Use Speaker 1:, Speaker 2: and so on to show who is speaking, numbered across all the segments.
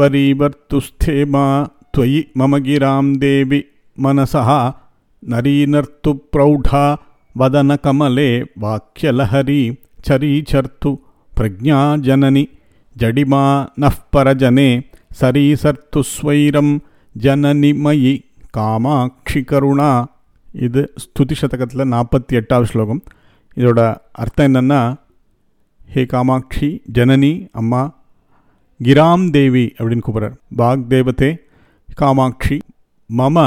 Speaker 1: वरीवर्तुस्थेमा त्वयि मम गिरां देवि मनसः नरीनर्तु प्रौढा वदनकमले वाक्यलहरी चरीचर्तु प्रज्ञाजननि जडिमा नः परजने सरीसर्तु स्वैरं जननि मयि காமாட்சி கருணா இது ஸ்துதி சதகத்தில் நாற்பத்தி எட்டாவது ஸ்லோகம் இதோட அர்த்தம் என்னென்னா ஹே காமாட்சி ஜனனி அம்மா கிராம் தேவி அப்படின்னு கூப்பிட்றார் வாக் தேவதே காமாட்சி மம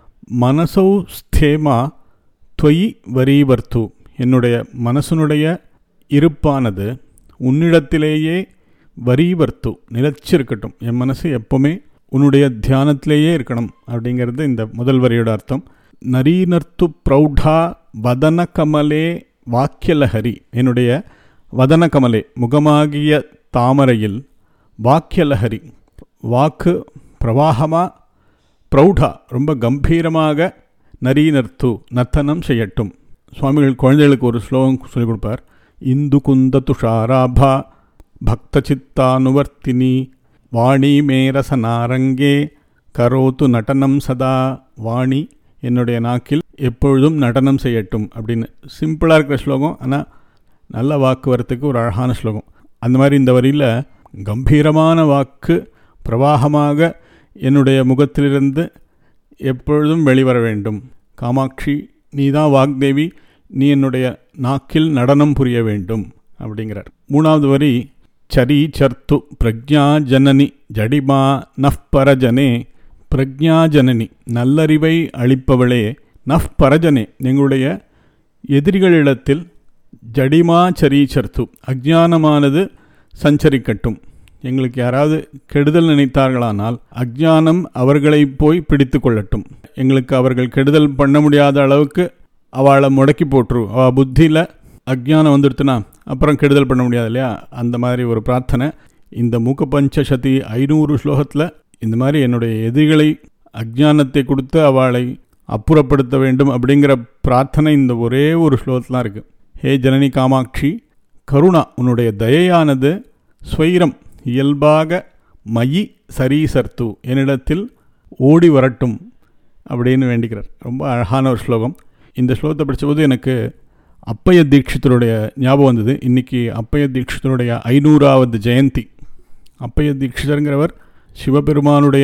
Speaker 1: மனசௌ ஸ்தேமா தொயி வரிவர்த்து என்னுடைய மனசனுடைய இருப்பானது உன்னிடத்திலேயே வரிவர்த்து நிலச்சிருக்கட்டும் என் மனசு எப்போவுமே உன்னுடைய தியானத்திலேயே இருக்கணும் அப்படிங்கிறது இந்த முதல் வரியோட அர்த்தம் நரீனர்த்து பிரௌடா வதன கமலே வாக்கியலஹரி என்னுடைய வதன கமலே முகமாகிய தாமரையில் வாக்கியலஹரி வாக்கு பிரவாகமாக பிரௌடா ரொம்ப கம்பீரமாக நரீனர்த்து நர்த்தனம் செய்யட்டும் சுவாமிகள் குழந்தைகளுக்கு ஒரு ஸ்லோகம் சொல்லிக் கொடுப்பார் இந்து குந்த துஷாராபா பக்த சித்தானுவர்த்தினி வாணி மேரசனாரங்கே கரோத்து நடனம் சதா வாணி என்னுடைய நாக்கில் எப்பொழுதும் நடனம் செய்யட்டும் அப்படின்னு சிம்பிளாக இருக்கிற ஸ்லோகம் ஆனால் நல்ல வாக்கு வரத்துக்கு ஒரு அழகான ஸ்லோகம் அந்த மாதிரி இந்த வரியில் கம்பீரமான வாக்கு பிரவாகமாக என்னுடைய முகத்திலிருந்து எப்பொழுதும் வெளிவர வேண்டும் காமாட்சி நீ தான் வாக்தேவி நீ என்னுடைய நாக்கில் நடனம் புரிய வேண்டும் அப்படிங்கிறார் மூணாவது வரி சரி சர்த்து பிரக்ஞா ஜனனி ஜடிமா நஃப் பரஜனே பிரக்ஞா ஜனனி நல்லறிவை அளிப்பவளே நஃப் பரஜனே எங்களுடைய எதிரிகளிடத்தில் ஜடிமா சரி சர்த்து அஜானமானது சஞ்சரிக்கட்டும் எங்களுக்கு யாராவது கெடுதல் நினைத்தார்களானால் அஜ்ஞானம் அவர்களை போய் பிடித்து கொள்ளட்டும் எங்களுக்கு அவர்கள் கெடுதல் பண்ண முடியாத அளவுக்கு அவளை முடக்கி போட்டுரு அவள் புத்தியில் அஜ்ஞானம் வந்துடுத்துனா அப்புறம் கெடுதல் பண்ண முடியாது இல்லையா அந்த மாதிரி ஒரு பிரார்த்தனை இந்த மூக்க பஞ்சசதி ஐநூறு ஸ்லோகத்தில் இந்த மாதிரி என்னுடைய எதிரிகளை அஜ்ஞானத்தை கொடுத்து அவளை அப்புறப்படுத்த வேண்டும் அப்படிங்கிற பிரார்த்தனை இந்த ஒரே ஒரு ஸ்லோகத்தில் இருக்குது ஹே ஜனனி காமாட்சி கருணா உன்னுடைய தயையானது ஸ்வைரம் இயல்பாக மயி சரீசர்த்து என்னிடத்தில் ஓடி வரட்டும் அப்படின்னு வேண்டிக்கிறார் ரொம்ப அழகான ஒரு ஸ்லோகம் இந்த ஸ்லோகத்தை படித்தபோது எனக்கு அப்பைய தீட்சிதருடைய ஞாபகம் வந்தது இன்றைக்கி அப்பைய தீட்சிதருடைய ஐநூறாவது ஜெயந்தி அப்பைய தீட்சிதருங்கிறவர் சிவபெருமானுடைய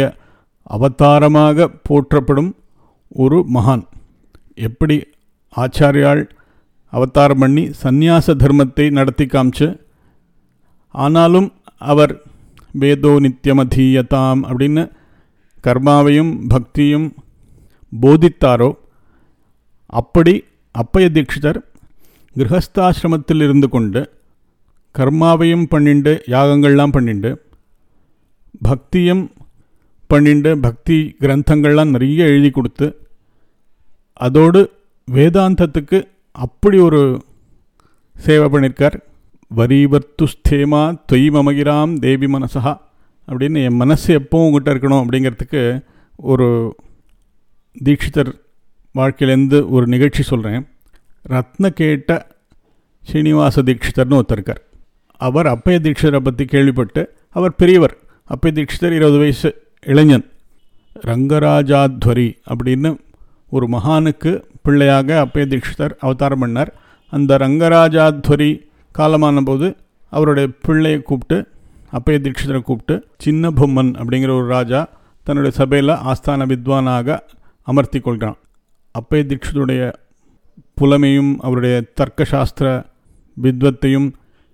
Speaker 1: அவதாரமாக போற்றப்படும் ஒரு மகான் எப்படி ஆச்சாரியால் அவதாரம் பண்ணி சந்நியாச தர்மத்தை நடத்தி காமிச்சு ஆனாலும் அவர் வேதோ நித்தியமதீயதாம் அப்படின்னு கர்மாவையும் பக்தியும் போதித்தாரோ அப்படி அப்பய தீட்சிதர் கிரகஸ்தாசிரமத்தில் இருந்து கொண்டு கர்மாவையும் பண்ணிண்டு யாகங்கள்லாம் பண்ணிண்டு பக்தியும் பண்ணிண்டு பக்தி கிரந்தங்கள்லாம் நிறைய எழுதி கொடுத்து அதோடு வேதாந்தத்துக்கு அப்படி ஒரு சேவை பண்ணியிருக்கார் வரிவர்த்துஸ்தேமா தொய் மமகிராம் தேவி மனசா அப்படின்னு என் மனசு எப்போவும் உங்கள்கிட்ட இருக்கணும் அப்படிங்கிறதுக்கு ஒரு தீட்சிதர் வாழ்க்கையிலேருந்து ஒரு நிகழ்ச்சி சொல்கிறேன் ரத்ன கேட்ட ஸ்ரீனிவாச தீட்சிதர்னு ஒருத்தர் இருக்கார் அவர் அப்பய தீட்சிதரை பற்றி கேள்விப்பட்டு அவர் பெரியவர் அப்பய தீட்சிதர் இருபது வயசு இளைஞன் ரங்கராஜாத்வரி அப்படின்னு ஒரு மகானுக்கு பிள்ளையாக அப்பய தீட்சிதர் அவதாரம் பண்ணார் அந்த ரங்கராஜாத்வரி காலமான போது அவருடைய பிள்ளையை கூப்பிட்டு அப்பய தீட்சிதரை கூப்பிட்டு சின்ன பொம்மன் அப்படிங்கிற ஒரு ராஜா தன்னுடைய சபையில் ஆஸ்தான வித்வானாக அமர்த்தி கொள்கிறான் அப்பய தீட்சிதருடைய புலமையும் அவருடைய தர்க்கசாஸ்திர வித்வத்தையும்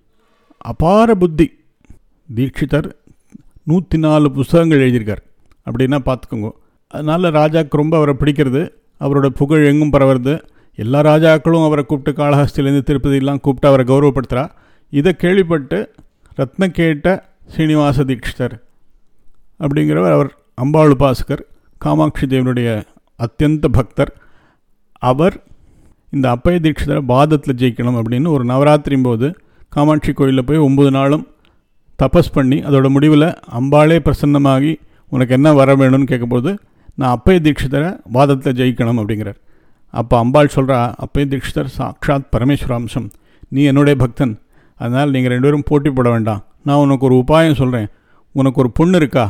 Speaker 1: அபார புத்தி தீட்சிதர் நூற்றி நாலு புஸ்தகங்கள் எழுதியிருக்கார் அப்படின்னா பார்த்துக்கோங்க அதனால் ராஜாவுக்கு ரொம்ப அவரை பிடிக்கிறது அவரோட புகழ் எங்கும் பரவுறது எல்லா ராஜாக்களும் அவரை கூப்பிட்டு காளஹஸ்திலேருந்து திருப்பதியெல்லாம் கூப்பிட்டு அவரை கௌரவப்படுத்துகிறா இதை கேள்விப்பட்டு ரத்ன கேட்ட ஸ்ரீனிவாச தீட்சிதர் அப்படிங்கிறவர் அவர் அம்பாள் உபாசகர் காமாட்சி தேவனுடைய அத்தியந்த பக்தர் அவர் இந்த அப்பய தீட்சிதரை பாதத்தில் ஜெயிக்கணும் அப்படின்னு ஒரு நவராத்திரியும் போது காமாட்சி கோயிலில் போய் ஒம்பது நாளும் தபஸ் பண்ணி அதோட முடிவில் அம்பாளே பிரசன்னமாகி உனக்கு என்ன வர வேணும்னு கேட்கும்போது நான் அப்பய தீட்சிதரை வாதத்தில் ஜெயிக்கணும் அப்படிங்கிறார் அப்போ அம்பாள் சொல்கிறா அப்பய தீட்சிதர் சாக்ஷாத் பரமேஸ்வராம்சம் நீ என்னுடைய பக்தன் அதனால் நீங்கள் ரெண்டு பேரும் போட்டி போட வேண்டாம் நான் உனக்கு ஒரு உபாயம் சொல்கிறேன் உனக்கு ஒரு பொண்ணு இருக்கா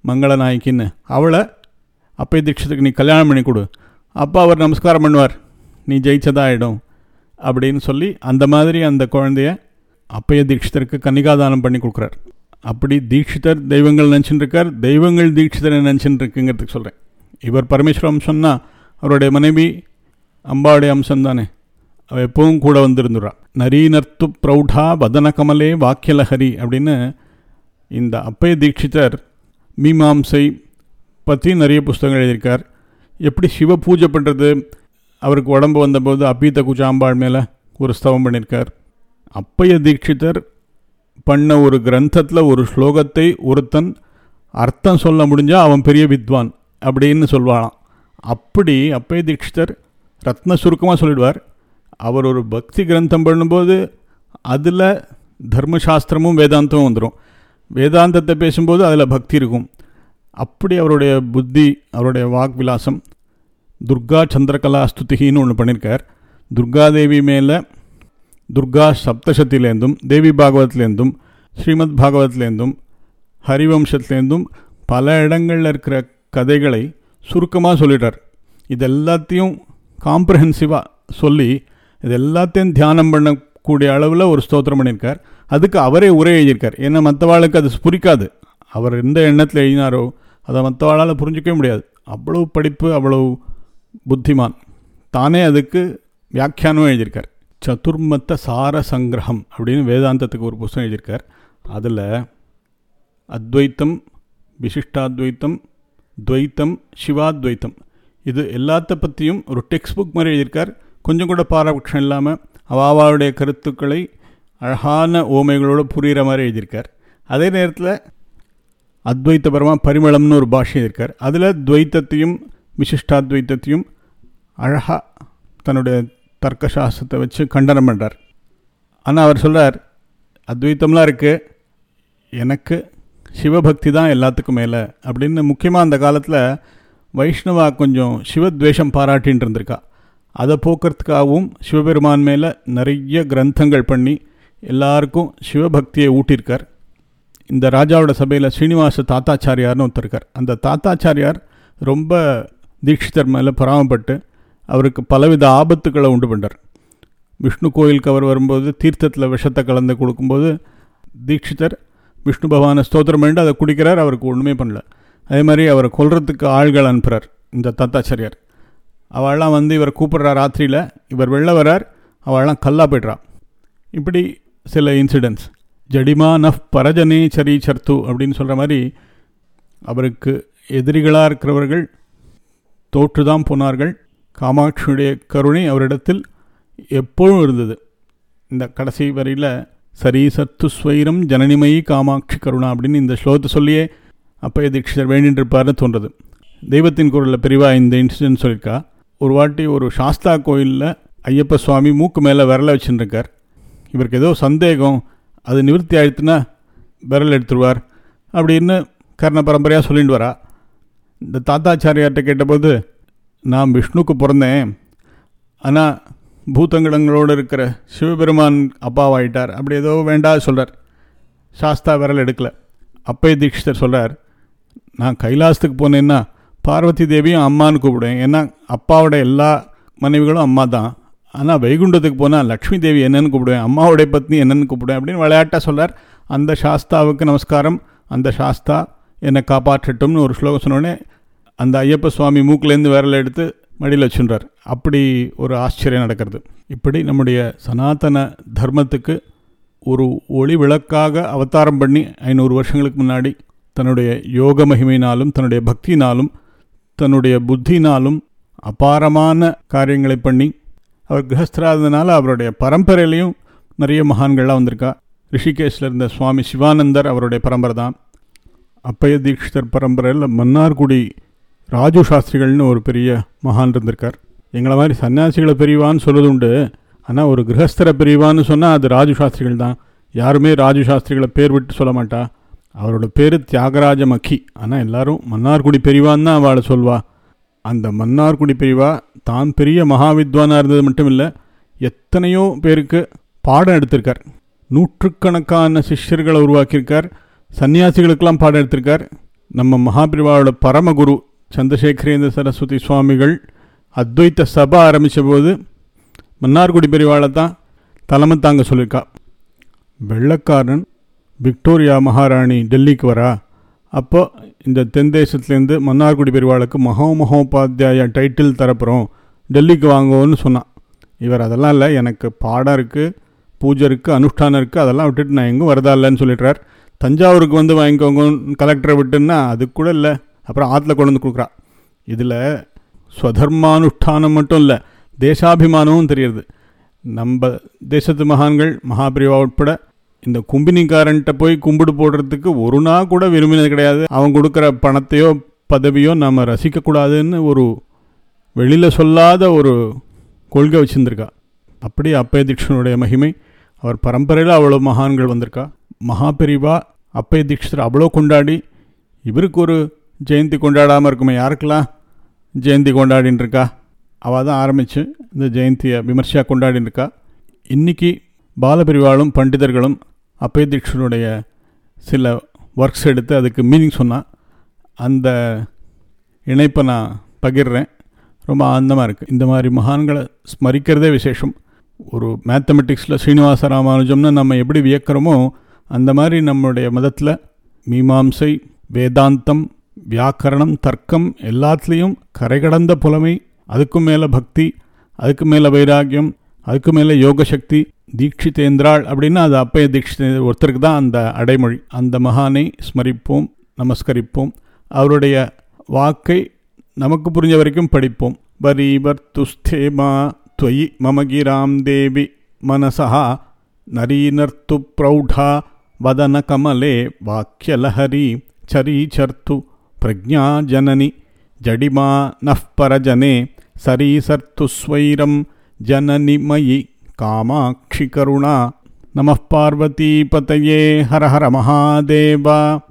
Speaker 1: மங்களநாயக்கின்னு அவளை அப்பைய தீட்சிதருக்கு நீ கல்யாணம் பண்ணி கொடு அப்போ அவர் நமஸ்காரம் பண்ணுவார் நீ ஜெயிச்சதாயிடும் அப்படின்னு சொல்லி அந்த மாதிரி அந்த குழந்தைய அப்பைய தீட்சிதருக்கு கன்னிகாதானம் பண்ணி கொடுக்குறார் அப்படி தீட்சிதர் தெய்வங்கள் நினச்சின்னு இருக்கார் தெய்வங்கள் தீட்சிதரை நினச்சின்னு இருக்குங்கிறதுக்கு சொல்கிறேன் இவர் பரமேஸ்வர அம்சம்னா அவருடைய மனைவி அம்பாவுடைய அம்சம் தானே அவள் எப்பவும் கூட வந்திருந்துடுறா நரீனர்த்து பிரௌடா வதன கமலே வாக்கியலஹரி அப்படின்னு இந்த அப்பய தீட்சிதர் மீமாம்சை பற்றி நிறைய புஸ்தகங்கள் எழுதியிருக்கார் எப்படி சிவ பூஜை பண்ணுறது அவருக்கு உடம்பு வந்தபோது அப்பீத்த குச்சாம்பாள் மேலே ஒரு ஸ்தவம் பண்ணியிருக்கார் அப்பய தீட்சிதர் பண்ண ஒரு கிரந்தத்தில் ஒரு ஸ்லோகத்தை ஒருத்தன் அர்த்தம் சொல்ல முடிஞ்சால் அவன் பெரிய வித்வான் அப்படின்னு சொல்வாளாம் அப்படி அப்பய தீட்சிதர் ரத்ன சுருக்கமாக சொல்லிடுவார் அவர் ஒரு பக்தி கிரந்தம் பண்ணும்போது அதில் தர்மசாஸ்திரமும் வேதாந்தமும் வந்துடும் வேதாந்தத்தை பேசும்போது அதில் பக்தி இருக்கும் அப்படி அவருடைய புத்தி அவருடைய வாக் விலாசம் துர்கா சந்திரகலா ஸ்துதின்னு ஒன்று பண்ணியிருக்கார் துர்காதேவி மேலே துர்கா சப்தசத்திலேருந்தும் தேவி பாகவத்லேருந்தும் ஸ்ரீமத் பாகவத்லேருந்தும் ஹரிவம்சத்துலேருந்தும் பல இடங்களில் இருக்கிற கதைகளை சுருக்கமாக சொல்லிடுறார் இது எல்லாத்தையும் காம்ப்ரஹென்சிவாக சொல்லி இது எல்லாத்தையும் தியானம் பண்ணக்கூடிய அளவில் ஒரு ஸ்தோத்திரம் பண்ணியிருக்கார் அதுக்கு அவரே உரை எழுதியிருக்கார் ஏன்னா மற்றவாளுக்கு அது புரிக்காது அவர் எந்த எண்ணத்தில் எழுதினாரோ அதை மற்றவாளால் புரிஞ்சிக்கவே முடியாது அவ்வளவு படிப்பு அவ்வளவு புத்திமான் தானே அதுக்கு வியாக்கியானம் எழுதியிருக்கார் சதுர்மத்த சார சங்கிரகம் அப்படின்னு வேதாந்தத்துக்கு ஒரு புஸ்தகம் எழுதியிருக்கார் அதில் அத்வைத்தம் விசிஷ்டாத்வைத்தம் துவைத்தம் சிவாத்வைத்தம் இது எல்லாத்த பற்றியும் ஒரு டெக்ஸ்ட் புக் மாதிரி எழுதியிருக்கார் கொஞ்சம் கூட பாரபட்சம் இல்லாமல் அவாவாவுடைய கருத்துக்களை அழகான ஓமைகளோடு புரிகிற மாதிரி எழுதியிருக்கார் அதே நேரத்தில் அத்வைத்தபரமாக பரிமளம்னு ஒரு பாஷை எழுதியிருக்கார் அதில் துவைத்தத்தையும் விசிஷ்டாத்வைத்தத்தையும் அழகாக தன்னுடைய தர்க்கசாஸ்திரத்தை வச்சு கண்டனம் பண்ணுறார் ஆனால் அவர் சொல்கிறார் அத்வைத்தம்லாம் இருக்குது எனக்கு சிவபக்தி தான் எல்லாத்துக்கும் மேலே அப்படின்னு முக்கியமாக அந்த காலத்தில் வைஷ்ணவா கொஞ்சம் சிவத்வேஷம் பாராட்டின்னு இருந்திருக்கா அதை போக்குறதுக்காகவும் சிவபெருமான் மேலே நிறைய கிரந்தங்கள் பண்ணி எல்லாருக்கும் சிவபக்தியை ஊட்டியிருக்கார் இந்த ராஜாவோட சபையில் ஸ்ரீனிவாச தாத்தாச்சாரியார்னு ஒருத்தர் இருக்கார் அந்த தாத்தாச்சாரியார் ரொம்ப தீட்சிதர் மேலே பராமப்பட்டு அவருக்கு பலவித ஆபத்துக்களை உண்டு பண்ணார் விஷ்ணு கோயிலுக்கு அவர் வரும்போது தீர்த்தத்தில் விஷத்தை கலந்து கொடுக்கும்போது தீட்சிதர் விஷ்ணு பகவானை ஸ்தோத்திரம் பண்ணிட்டு அதை குடிக்கிறார் அவருக்கு ஒன்றுமே பண்ணல அதே மாதிரி அவரை கொல்றதுக்கு ஆள்கள் அனுப்புகிறார் இந்த தத்தாச்சாரியார் அவள்லாம் வந்து இவர் கூப்பிட்றா ராத்திரியில் இவர் வெளில வரார் அவள்லாம் கல்லா போய்ட்றா இப்படி சில இன்சிடென்ட்ஸ் ஜடிமா நஃப் பரஜனே சரி சர்த்து அப்படின்னு சொல்கிற மாதிரி அவருக்கு எதிரிகளாக இருக்கிறவர்கள் தோற்றுதான் போனார்கள் காமாட்சியுடைய கருணை அவரிடத்தில் எப்பொழுதும் இருந்தது இந்த கடைசி வரியில் சரி சத்து ஸ்வைரம் ஜனனிமயி காமாட்சி கருணா அப்படின்னு இந்த ஸ்லோகத்தை சொல்லியே அப்பைய தீட்சிதர் வேண்டிட்டு இருப்பார்னு தோன்றது தெய்வத்தின் குரலில் பெரிவா இந்த இன்சிடென்ட் சொல்லியிருக்கா ஒரு வாட்டி ஒரு சாஸ்தா கோயிலில் ஐயப்ப சுவாமி மூக்கு மேலே விரல வச்சுருக்கார் இவருக்கு ஏதோ சந்தேகம் அது நிவர்த்தி ஆயிடுத்துனா விரல் எடுத்துருவார் அப்படின்னு கர்ண பரம்பரையாக சொல்லிட்டு வரா இந்த தாத்தாச்சாரியார்கிட்ட கேட்டபோது நான் விஷ்ணுக்கு பிறந்தேன் ஆனால் பூத்தங்கடங்களோடு இருக்கிற சிவபெருமான் அப்பாவாயிட்டார் அப்படி ஏதோ வேண்டாது சொல்கிறார் சாஸ்தா விரல் எடுக்கலை அப்பைய தீட்சிதர் சொல்கிறார் நான் கைலாசத்துக்கு போனேன்னா பார்வதி தேவியும் அம்மான்னு கூப்பிடுவேன் ஏன்னா அப்பாவோட எல்லா மனைவிகளும் அம்மா தான் ஆனால் வைகுண்டத்துக்கு போனால் லக்ஷ்மி தேவி என்னன்னு கூப்பிடுவேன் அம்மாவுடைய பத்னி என்னன்னு கூப்பிடுவேன் அப்படின்னு விளையாட்டாக சொல்லார் அந்த சாஸ்தாவுக்கு நமஸ்காரம் அந்த சாஸ்தா என்னை காப்பாற்றட்டும்னு ஒரு ஸ்லோகம் சொன்னோடனே அந்த ஐயப்ப சுவாமி மூக்கிலேருந்து விரல் எடுத்து மடியில் வச்சுன்றார் அப்படி ஒரு ஆச்சரியம் நடக்கிறது இப்படி நம்முடைய சனாதன தர்மத்துக்கு ஒரு ஒளி விளக்காக அவதாரம் பண்ணி ஐநூறு வருஷங்களுக்கு முன்னாடி தன்னுடைய யோக மகிமையினாலும் தன்னுடைய பக்தினாலும் தன்னுடைய புத்தினாலும் அபாரமான காரியங்களை பண்ணி அவர் கிரகஸ்தராதனால அவருடைய பரம்பரையிலையும் நிறைய மகான்கள்லாம் வந்திருக்கா ரிஷிகேஷில் இருந்த சுவாமி சிவானந்தர் அவருடைய பரம்பரை தான் அப்பைய தீட்சிதர் பரம்பரையில் மன்னார்குடி ராஜு சாஸ்திரிகள்னு ஒரு பெரிய மகான் இருந்திருக்கார் எங்களை மாதிரி சன்னியாசிகளை பெரியவான்னு சொல்லுது உண்டு ஆனால் ஒரு கிரகஸ்தர பெரியவான்னு சொன்னால் அது ராஜு சாஸ்திரிகள் தான் யாருமே ராஜு சாஸ்திரிகளை பேர் விட்டு சொல்ல மாட்டா அவரோட பேர் தியாகராஜ மக்கி ஆனால் எல்லாரும் மன்னார்குடி பெரியவான்னு தான் அவளை சொல்வா அந்த மன்னார்குடி பெரியவா தான் பெரிய மகாவித்வானாக இருந்தது மட்டும் இல்லை எத்தனையோ பேருக்கு பாடம் எடுத்திருக்கார் நூற்றுக்கணக்கான சிஷ்யர்களை உருவாக்கியிருக்கார் சன்னியாசிகளுக்கெல்லாம் பாடம் எடுத்திருக்கார் நம்ம மகாபிரிவாவோட பரமகுரு சந்திரசேகரேந்திர சரஸ்வதி சுவாமிகள் அத்வைத்த சபை ஆரம்பித்த போது மன்னார்குடி பெரிவாளை தான் தலைமை தாங்க சொல்லியிருக்கா வெள்ளக்காரன் விக்டோரியா மகாராணி டெல்லிக்கு வரா அப்போ இந்த தென் தேசத்துலேருந்து மன்னார்குடி பெரிவாளுக்கு மகோ மகோபாத்தியாய டைட்டில் தரப்புறோம் டெல்லிக்கு வாங்குவோன்னு சொன்னான் இவர் அதெல்லாம் இல்லை எனக்கு பாடம் இருக்குது பூஜை இருக்குது அனுஷ்டானம் இருக்குது அதெல்லாம் விட்டுட்டு நான் எங்கும் வரதா இல்லைன்னு சொல்லிடுறார் தஞ்சாவூருக்கு வந்து வாங்கிக்கோங்க கலெக்டரை விட்டுன்னா அது கூட இல்லை அப்புறம் ஆற்றுல கொண்டு வந்து கொடுக்குறா இதில் ஸ்வதர்மானுஷ்டானம் மட்டும் இல்லை தேசாபிமானமும் தெரியுது நம்ம தேசத்து மகான்கள் மகாபிரிவா உட்பட இந்த கும்பினிக்காரன்ட்ட போய் கும்பிடு போடுறதுக்கு ஒரு நாள் கூட விரும்பினது கிடையாது அவன் கொடுக்குற பணத்தையோ பதவியோ நம்ம ரசிக்கக்கூடாதுன்னு ஒரு வெளியில் சொல்லாத ஒரு கொள்கை வச்சுருந்துருக்கா அப்படி அப்பய தீட்சனுடைய மகிமை அவர் பரம்பரையில் அவ்வளோ மகான்கள் வந்திருக்கா மகாபெரிவா அப்பய தீட்சிதர் அவ்வளோ கொண்டாடி இவருக்கு ஒரு ஜெயந்தி கொண்டாடாமல் இருக்குமே யாருக்கெல்லாம் ஜெயந்தி கொண்டாடின்னு இருக்கா அவள் தான் ஆரம்பித்து இந்த ஜெயந்தியை விமர்சையாக கொண்டாடின்னு இருக்கா இன்றைக்கி பாலபெரிவாளும் பண்டிதர்களும் அப்பய தீட்சனுடைய சில ஒர்க்ஸ் எடுத்து அதுக்கு மீனிங் சொன்னால் அந்த இணைப்பை நான் பகிர்றேன் ரொம்ப ஆனந்தமாக இருக்குது இந்த மாதிரி மகான்களை ஸ்மரிக்கிறதே விசேஷம் ஒரு மேத்தமெட்டிக்ஸில் ஸ்ரீனிவாச ராமானுஜம்னு நம்ம எப்படி வியக்கிறோமோ அந்த மாதிரி நம்மளுடைய மதத்தில் மீமாம்சை வேதாந்தம் வியாக்கரணம் தர்க்கம் எல்லாத்துலேயும் கரை கடந்த புலமை அதுக்கும் மேலே பக்தி அதுக்கு மேலே வைராக்கியம் அதுக்கு மேலே யோக சக்தி தீட்சிதேந்திராள் அப்படின்னா அது அப்பய தீட்சிதேந்திர ஒருத்தருக்கு தான் அந்த அடைமொழி அந்த மகானை ஸ்மரிப்போம் நமஸ்கரிப்போம் அவருடைய வாக்கை நமக்கு புரிஞ்ச வரைக்கும் படிப்போம் வரீவர்த்துஸ்தேமா त्वयि मम गिरां देवि मनसः नरीनर्तु प्रौढा वदनकमले वाक्यलहरी चरीचर्तु प्रज्ञाजननि जडिमा नः परजने सरीसर्तु स्वैरं जननि मयि कामाक्षि करुणा नमः पार्वतीपतये हर हर महादेव